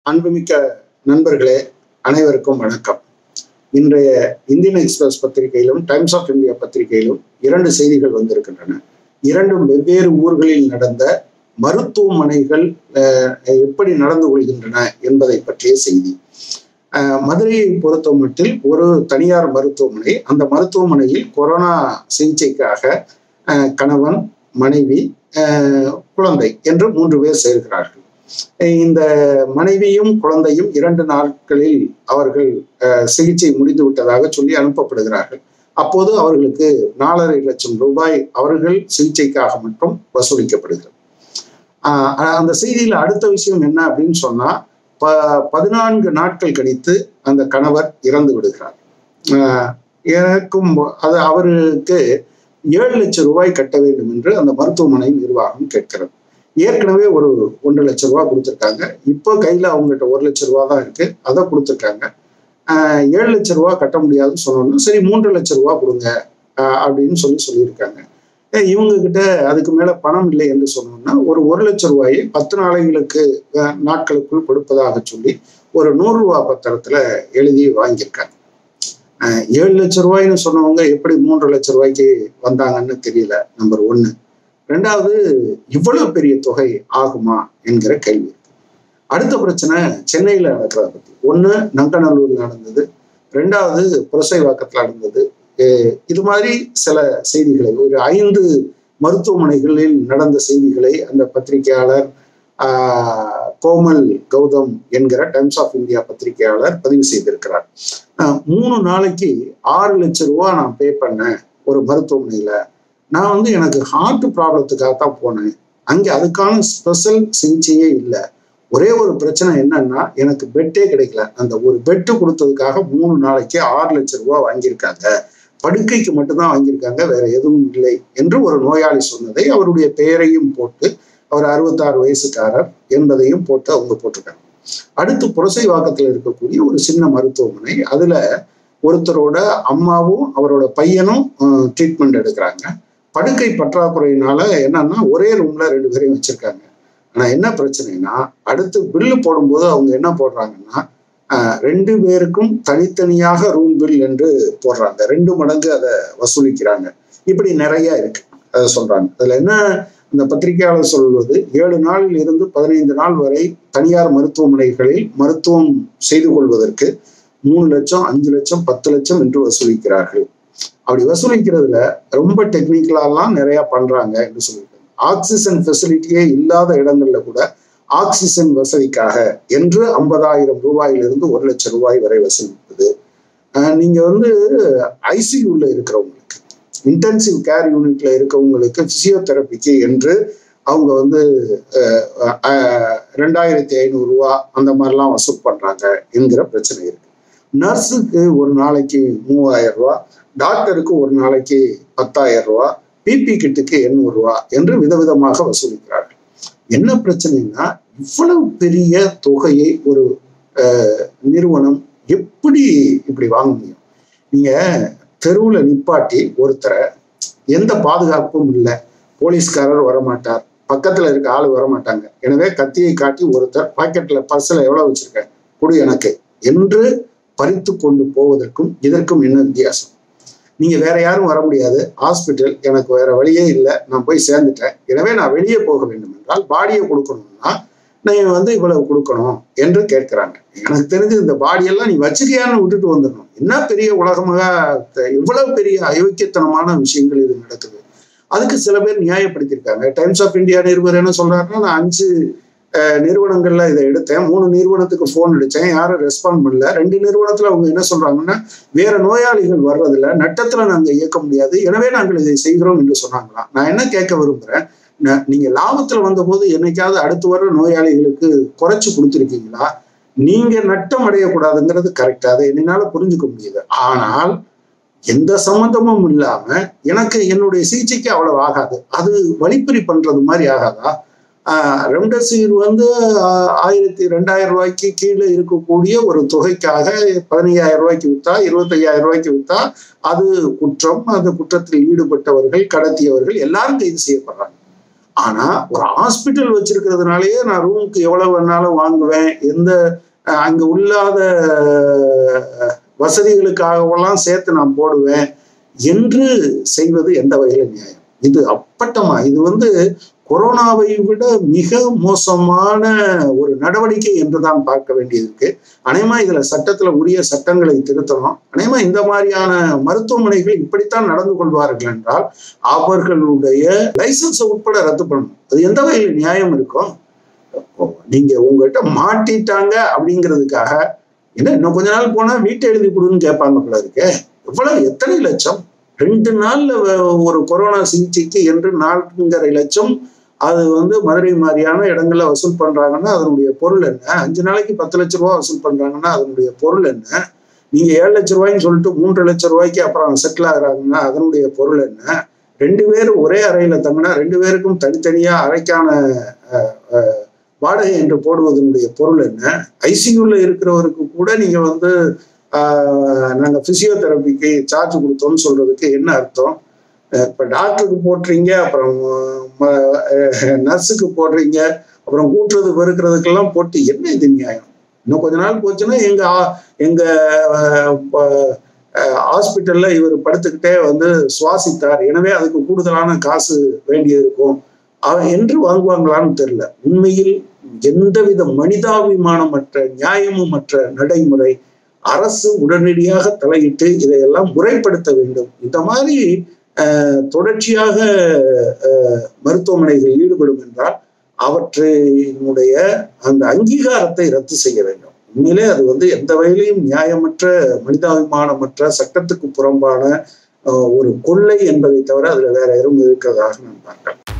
அன்புமிக்க நண்பர்களே அனைவருக்கும் வணக்கம் இன்றைய இந்தியன் எக்ஸ்பிரஸ் பத்திரிகையிலும் டைம்ஸ் ஆஃப் இந்தியா பத்திரிகையிலும் இரண்டு செய்திகள் வந்திருக்கின்றன இரண்டும் வெவ்வேறு ஊர்களில் நடந்த மருத்துவமனைகள் அஹ், எப்படி நடந்து கொள்கின்றன என்பதை பற்றிய செய்தி அஹ், மதுரையை பொறுத்த மட்டில் ஒரு தனியார் மருத்துவமனை அந்த மருத்துவமனையில் கொரோனா சிகிச்சைக்காக அஹ், கணவன் மனைவி அஹ், குழந்தை என்று மூன்று பேர் சேர்கிறார்கள் இந்த மனைவியும் குழந்தையும் இரண்டு நாட்களில் அவர்கள் அஹ், சிகிச்சை முடிந்து விட்டதாக சொல்லி அனுப்பப்படுகிறார்கள் அப்போது அவர்களுக்கு நாலரை லட்சம் ரூபாய் அவர்கள் சிகிச்சைக்காக மட்டும் வசூலிக்கப்படுகிறது ஆஹ் அந்த செய்தியில் அடுத்த விஷயம் என்ன அப்படின்னு சொன்னா ப பதினான்கு நாட்கள் கழித்து அந்த கணவர் இறந்து விடுகிறார் ஆஹ் எனக்கும் அது அவருக்கு ஏழு லட்சம் ரூபாய் கட்ட வேண்டும் என்று அந்த மருத்துவமனை நிர்வாகம் கேட்கிறது ஏற்கனவே ஒரு ஒன்றரை லட்சம் ரூபாய் கொடுத்துருக்காங்க இப்போ கையில் அவங்ககிட்ட ஒரு லட்சம் ரூபா தான் இருக்கு அதை கொடுத்துருக்காங்க ஆஹ் ஏழு லட்சம் ரூபா கட்ட முடியாதுன்னு சொன்னோம்னா சரி மூன்று லட்சம் ரூபா கொடுங்க ஆஹ் அப்படின்னு சொல்லி சொல்லியிருக்காங்க ஏன் இவங்க கிட்ட அதுக்கு மேல பணம் இல்லை என்று சொன்னோம்னா ஒரு ஒரு லட்சம் ரூபாயை பத்து நாளைகளுக்கு ஆஹ் நாட்களுக்குள் கொடுப்பதாக சொல்லி ஒரு நூறு ரூபா பத்திரத்துல எழுதி வாங்கியிருக்காங்க ஆஹ் ஏழு லட்சம் ரூபாய்னு சொன்னவங்க எப்படி மூன்று லட்சம் ரூபாய்க்கு வந்தாங்கன்னு தெரியல நம்பர் ஒன்னு ரெண்டாவது இவ்வளவு பெரிய தொகை ஆகுமா என்கிற கேள்வி இருக்கு அடுத்த பிரச்சனை சென்னையில நடக்கிறத பத்தி ஒண்ணு நங்கநல்லூர்ல நடந்தது ரெண்டாவது புரசைவாக்கத்துல நடந்தது அஹ் இது மாதிரி சில செய்திகளை ஒரு ஐந்து மருத்துவமனைகளில் நடந்த செய்திகளை அந்த பத்திரிகையாளர் ஆஹ், கோமல் கௌதம் என்கிற டைம்ஸ் ஆஃப் இந்தியா பத்திரிகையாளர் பதிவு செய்திருக்கிறார் ஆஹ், மூணு நாளைக்கு ஆறு லட்சம் ரூபா நான் பே பண்ணேன் ஒரு மருத்துவமனையில நான் வந்து எனக்கு ஹார்ட் ப்ராப்ளத்துக்காக தான் போனேன் அங்கே அதுக்கான ஸ்பெஷல் சிகிச்சையே இல்லை ஒரே ஒரு பிரச்சனை என்னன்னா எனக்கு பெட்டே கிடைக்கல அந்த ஒரு பெட்டு கொடுத்ததுக்காக மூணு நாளைக்கு ஆறு லட்சம் ரூபாய் வாங்கியிருக்காங்க படுக்கைக்கு மட்டும்தான் வாங்கியிருக்காங்க வேற எதுவும் இல்லை என்று ஒரு நோயாளி சொன்னதை அவருடைய பெயரையும் போட்டு அவர் அறுபத்தாறு வயசுக்காரர் என்பதையும் போட்டு அவங்க போட்டிருக்காங்க அடுத்து புரசைவாக்கத்தில் இருக்கக்கூடிய ஒரு சின்ன மருத்துவமனை அதுல ஒருத்தரோட அம்மாவும் அவரோட பையனும் ட்ரீட்மெண்ட் எடுக்கிறாங்க படுக்கை பற்றாக்குறையினால என்னன்னா ஒரே ரூம்ல ரெண்டு பேரையும் வச்சிருக்காங்க ஆனா என்ன பிரச்சனைனா அடுத்து பில்லு போடும்போது அவங்க என்ன போடுறாங்கன்னா ஆஹ், ரெண்டு பேருக்கும் தனித்தனியாக ரூம் பில் என்று போடுறாங்க ரெண்டு மடங்கு அதை வசூலிக்கிறாங்க இப்படி நிறைய இருக்கு அதை சொல்றாங்க அதுல என்ன இந்த பத்திரிகையாளர் சொல்வது ஏழு நாளில் இருந்து பதினைந்து நாள் வரை தனியார் மருத்துவமனைகளில் மருத்துவம் செய்து கொள்வதற்கு மூணு லட்சம் அஞ்சு லட்சம் பத்து லட்சம் என்று வசூலிக்கிறார்கள் அப்படி வசூலிக்கிறதுல ரொம்ப டெக்னிக்கலாலாம் நிறைய பண்றாங்க என்று சொல்லியிருக்காங்க ஆக்சிஜன் ஃபெசிலிட்டியே இல்லாத இடங்கள்ல கூட ஆக்சிஜன் வசதிக்காக என்று ஐம்பதாயிரம் ரூபாயிலிருந்து ஒரு லட்சம் ரூபாய் வரை வசூலிப்பது ஆஹ் நீங்க வந்து ஐசியூல இருக்கிறவங்களுக்கு இன்டென்சிவ் கேர் யூனிட்ல இருக்கவங்களுக்கு பிசியோதெரபிக்கு என்று அவங்க வந்து அஹ், அஹ், ரெண்டாயிரத்தி ஐநூறு ரூபா அந்த மாதிரிலாம் வசூல் பண்றாங்க என்கிற பிரச்சனை இருக்கு நர்ஸுக்கு ஒரு நாளைக்கு மூவாயிரம் ரூபா டாக்டருக்கு ஒரு நாளைக்கு பத்தாயிரம் ரூபா பிபி கிட்டுக்கு எண்ணூறு ரூபா என்று விதவிதமாக வசூலிக்கிறார்கள் என்ன பிரச்சனைனா இவ்வளவு பெரிய தொகையை ஒரு அஹ், நிறுவனம் எப்படி இப்படி வாங்க முடியும் நீங்க தெருவுல நிப்பாட்டி ஒருத்தரை எந்த பாதுகாப்பும் இல்லை போலீஸ்காரர் வரமாட்டார் பக்கத்துல இருக்க ஆள் வரமாட்டாங்க எனவே கத்தியை காட்டி ஒருத்தர் பாக்கெட்ல பர்ஸ்ல எவ்வளவு வச்சிருக்க கொடு எனக்கு என்று பறித்து கொண்டு போவதற்கும் இதற்கும் என்ன வித்தியாசம் நீங்க வேற யாரும் வர முடியாது ஹாஸ்பிட்டல் எனக்கு வேற வழியே இல்லை நான் போய் சேர்ந்துட்டேன் எனவே நான் வெளியே போக வேண்டும் என்றால் பாடியை கொடுக்கணும்னா நீங்க வந்து இவ்வளவு கொடுக்கணும் என்று கேட்கிறாங்க எனக்கு தெரிஞ்சு இந்த பாடியெல்லாம் நீ வச்சுக்கியான்னு விட்டுட்டு வந்துடணும் என்ன பெரிய உலகமாக த- எவ்வளவு பெரிய அயோக்கியத்தனமான விஷயங்கள் இது நடக்குது அதுக்கு சில பேர் நியாயப்படுத்தியிருக்காங்க டைம்ஸ் ஆஃப் இந்தியா நிருபர் என்ன சொல்றாருன்னா நான் அஞ்சு அஹ், நிறுவனங்கள்ல இதை எடுத்தேன் மூணு நிறுவனத்துக்கு ஃபோன் அடிச்சேன் யாரும் ரெஸ்பாண்ட் பண்ணல ரெண்டு நிறுவனத்துல அவங்க என்ன சொல்றாங்கன்னா வேற நோயாளிகள் வர்றதில்ல நட்டத்துல நாங்க இயக்க முடியாது எனவே நாங்கள் இதை செய்கிறோம் என்று சொன்னாங்களாம் நான் என்ன கேட்க விரும்புறேன் ந- நீங்க லாபத்துல வந்தபோது என்னைக்காவது அடுத்து வர்ற நோயாளிகளுக்கு குறைச்சு கொடுத்துருக்கீங்களா நீங்க நட்டம் அடையக்கூடாதுங்கிறது கரெக்டா அதை என்னால புரிஞ்சுக்க முடியுது ஆனால் எந்த சம்மந்தமும் இல்லாம எனக்கு என்னுடைய சிகிச்சைக்கு அவ்வளவு ஆகாது அது வழிப்பறி பண்றது மாதிரி ஆகாதா ஆஹ் ரெம்டெசிவிர் வந்து ஆஹ் ஆயிரத்தி ரெண்டாயிரம் ரூபாய்க்கு கீழே இருக்கக்கூடிய ஒரு தொகைக்காக பதினையாயிரம் ரூபாய்க்கு வித்தா இருபத்தையாயிரம் ரூபாய்க்கு வித்தா அது குற்றம் அந்த குற்றத்தில் ஈடுபட்டவர்கள் கடத்தியவர்கள் எல்லாரும் கைது செய்யப்படுறாங்க ஆனா ஒரு ஹாஸ்பிட்டல் வச்சிருக்கிறதுனாலயே நான் ரூமுக்கு எவ்வளவு வேணாலும் வாங்குவேன் எந்த அஹ், அங்க உள்ளாத அஹ், வசதிகளுக்காகவெல்லாம் சேர்த்து நான் போடுவேன் என்று செய்வது எந்த வகையில நியாயம் இது அப்பட்டமா இது வந்து கொரோனாவை விட மிக மோசமான ஒரு நடவடிக்கை என்றுதான் பார்க்க வேண்டியது இருக்கு அநேகமா இதுல சட்டத்துல உரிய சட்டங்களை திருத்தணும் அநேகமா இந்த மாதிரியான மருத்துவமனைகள் இப்படித்தான் நடந்து கொள்வார்கள் என்றால் அவர்களுடைய லைசன்ஸை உட்பட ரத்து பண்ணணும் அது எந்த வகையில் நியாயம் இருக்கும் நீங்க உங்ககிட்ட மாட்டிட்டாங்க அப்படிங்கிறதுக்காக என்ன இன்னும் கொஞ்ச நாள் போனா வீட்டை எழுதி கொடுன்னு கேட்பாங்க போல இருக்கே எவ்வளவு எத்தனை லட்சம் ரெண்டு நாள்ல வ- ஒரு கொரோனா சிகிச்சைக்கு என்று நான்கரை லட்சம் அது வந்து மதுரை மாதிரியான இடங்கள்ல வசூல் பண்றாங்கன்னா அதனுடைய பொருள் என்ன அஞ்சு நாளைக்கு பத்து லட்ச ரூபா வசூல் பண்றாங்கன்னா அதனுடைய பொருள் என்ன நீங்க ஏழு லட்ச ரூபாய்ன்னு சொல்லிட்டு மூன்று லட்ச ரூபாய்க்கு அப்புறம் செட்டில் ஆகுறாங்கன்னா அதனுடைய பொருள் என்ன ரெண்டு பேரும் ஒரே அறையில தங்கினா ரெண்டு பேருக்கும் தனித்தனியா அறைக்கான அஹ், அஹ், வாடகை என்று போடுவதனுடைய பொருள் என்ன ஐசியூல இருக்கிறவருக்கு கூட நீங்க வந்து ஆஹ், நாங்க பிசியோதெரபிக்கு சார்ஜ் கொடுத்தோம்னு சொல்றதுக்கு என்ன அர்த்தம் அஹ், இப்ப டாக்டருக்கு போடுறீங்க அப்புறம் நர்ஸுக்கு போடுறீங்க அப்புறம் கூட்டுறது பெருக்கிறதுக்கெல்லாம் போட்டு என்ன இது நியாயம் இன்னும் கொஞ்ச நாள் போச்சுன்னா எங்க ஆ- எங்க ஹாஸ்பிட்டல்ல இவர் படுத்துக்கிட்டே வந்து சுவாசித்தார் எனவே அதுக்கு கூடுதலான காசு வேண்டியது இருக்கும் அவ- என்று வாங்குவாங்களான்னு தெரியல உண்மையில் எந்தவித மனிதாபிமானமற்ற நியாயமுமற்ற நடைமுறை அரசு உடனடியாக தலையிட்டு இதையெல்லாம் முறைப்படுத்த வேண்டும் இந்த மாதிரி அஹ், தொடர்ச்சியாக அஹ், மருத்துவமனைகள் ஈடுபடும் என்றால் அவற்றினுடைய அந்த அங்கீகாரத்தை ரத்து செய்ய வேண்டும் உண்மையிலே அது வந்து எந்த வகையிலையும் நியாயமற்ற மனிதாபிமானமற்ற சட்டத்துக்கு புறம்பான அஹ், ஒரு கொள்ளை என்பதை தவிர அதுல வேற எதுவும் இருக்கிறதாக நான் பார்க்கிறேன்